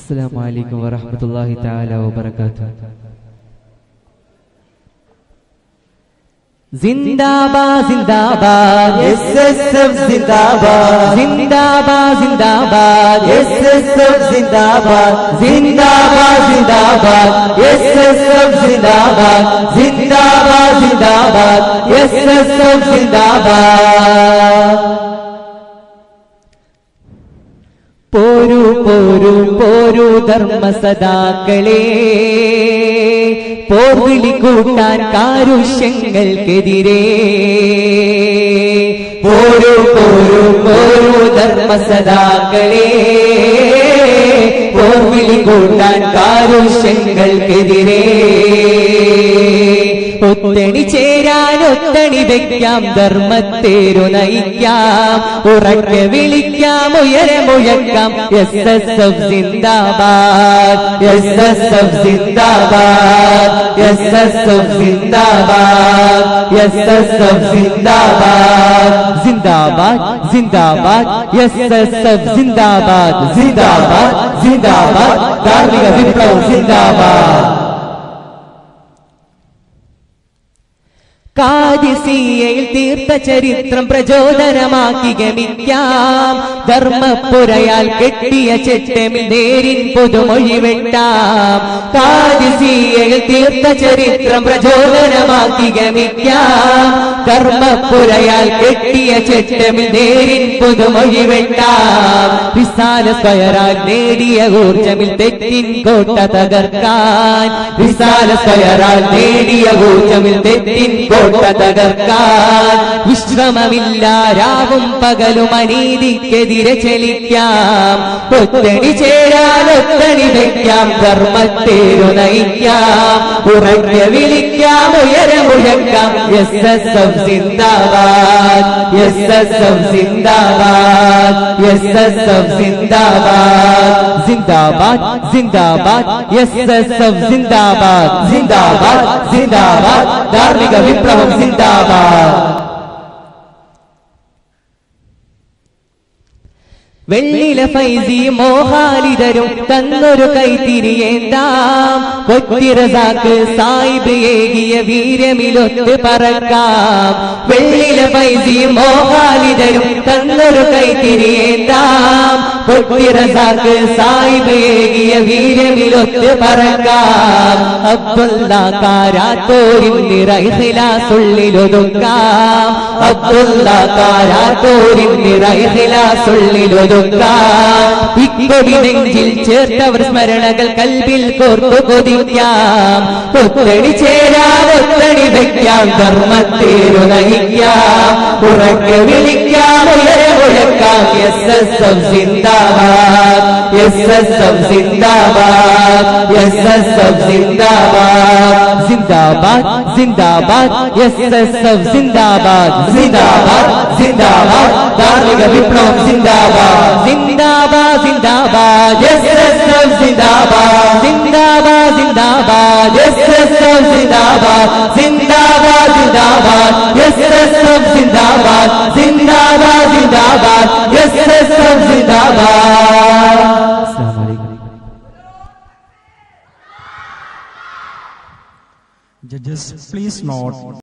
السلام عليكم ورحمة الله تعالى وبركاته जिंदाबाद जिंदाबाद S S F സിന്ദാബാദ് जिंदाबाद जिंदाबाद എസ് എസ് എഫ് സിന്ദാബാദ് സിന്ദാബാദ് സിന്ദാബാദ് എസ് എസ് എഫ് സിന്ദാബാദ് സിന്ദാബാദ് സിന്ദാബാദ് എസ് എസ് എഫ് സിന്ദാബാദ് പോരു പോരു പോരു ധർമ്മസദാക്കളെ പോർവിളി കൂട്ടാൻ കാരുഷ്യങ്ങൾക്കെതിരെ പോരു പോരു പോരു ധർമ്മസദാക്കളെ പോർവിളി കൂട്ടാൻ കാരുഷ്യങ്ങൾക്കെതിരെ ഒത്തണി ചേരാൻ ഒത്തണി വെക്കാം ധർമ്മത്തേരു നയിക്കാം ഉറക്കെ വിളിക്കാം ഉയരെ മുഴക്കാം എസ് എസ് എഫ് സിന്ദാബാദ് എസ് എസ് എഫ് സിന്ദാബാദ് എസ് എസ് എഫ് സിന്ദാബാദ് എസ് എസ് എഫ് സിന്ദാബാദ് സിന്ദാബാദ് സിന്ദാബാദ് എസ് എസ് എഫ് സിന്ദാബാദ് സിന്ദാബാദ് സിന്ദാബാദ് ധാർമ്മിക വിപ്ലവം സിന്ദാബാദ് കാദിസിയയിൽ തീർത്ത ചരിത്രം പ്രചോദനമാക്കി ഗമിക്കാം ധർമ്മപ്പുരയാൽ കെട്ടിയ ചെറ്റമിൽ നേരിൻ പുതുമൊഴി വെട്ടാം കാദിസിയയിൽ തീർത്ത ചരിത്രം പ്രചോദനമാക്കി ഗമിക്കാം ധർമ്മപ്പുരയാൽ കെട്ടിയ ചെറ്റമിൽ നേരിൻ പുതുമൊഴി വെട്ടാം വിശാല സ്വയരാൽ നേടിയ ഊർജമിൽ തെറ്റിൻ കോട്ട തകർക്കാൻ വിശാല സ്വയരാൽ നേടിയ ഊർജമിൽ തെറ്റിൻ കോട്ട തകർക്കാൻ വിശ്രമമില്ല രാവും പകലും അനീതിക്കെതിരെ ചലിക്കാം ഒത്തണി ചേരാൻ ഒത്തണി വയ്ക്കാം ധർമ്മത്തേരു നയിക്കാം ഉറക്കെ വിളിക്കാം ഉയരെ മുഴക്കാം എസ് എസ് എഫ് സിന്ദാബാദ് എസ് എസ് എഫ് സിന്ദാബാദ് എസ് എസ് എഫ് സിന്ദാബാദ് സിന്ദാബാദ് സിന്ദാബാദ് എസ് എസ് എഫ് സിന്ദാബാദ് സിന്ദാബാദ് സിന്ദാബാദ് ധാർമ്മിക വിപ്ലവം സിന്ദാബാദ് വെള്ളില ഫൈസി മോഹാലിതരും തന്നൊരു കൈത്തിരിയേന്താം കൊത്തിറസാക്ക് സായിബ് ഏകിയ വീരമിലൊത്ത് പറക്കാം വെള്ളില ഫൈസി മോഹാലിതരും തന്നൊരു കൈത്തിരിയേന്താം കൊത്തിറസാക്ക് സായിബ് ഏകിയ വീരമിലൊത്ത് പറക്കാം അബ്ദുള്ള കാരാത്തോരിൻ നിറയിലാസുള്ളിലൊതുക്കാം അബ്ദുള്ള കാരാത്തോരിൻ നിറയിലാസുള്ളിലൊതുക്കാം ഇക്കൊടി നെഞ്ചിൽ ചേർത്തവർ സ്മരണകൾ കൽവിൽ കോർത്തു കൊതിക്കാം ഒത്തണി ചേരാൻ ഒത്തണി വയ്ക്കാം ധർമ്മത്തേരു നയിക്കാം ഉറക്കെ വിളിക്കാം ഉയരെ മുഴക്കാം എസ് എസ് എഫ് സിന്ദാബാദ് എസ് എസ് എഫ് സിന്ദാബാദ് എസ് എസ് എഫ് സിന്ദാബാദ് സിന്ദാബാദ് സിന്ദാബാദ് എസ് എസ് എഫ് സിന്ദാബാദ് സിന്ദാബാദ് സിന്ദാബാദ് ധാർമ്മിക വിപ്ലവം സിന്ദാബാദ് സിന്ദാബാദ് സിന്ദാബാദ് എസ് എസ് എഫ് സിന്ദാബാദ് സിന്ദാബാദ് സിന്ദാബാദ് എസ് എസ് എഫ് സിന്ദാബാദ് സിന്ദാബാദ് സിന്ദാബാദ് എസ് എസ് എഫ് സിന്ദാബാദ് സിന്ദാബാദ് സിന്ദാബാദ് എസ് എസ് എഫ് സിന്ദാബാദ് അസ്സലാമു അലൈക്കും Judges, please note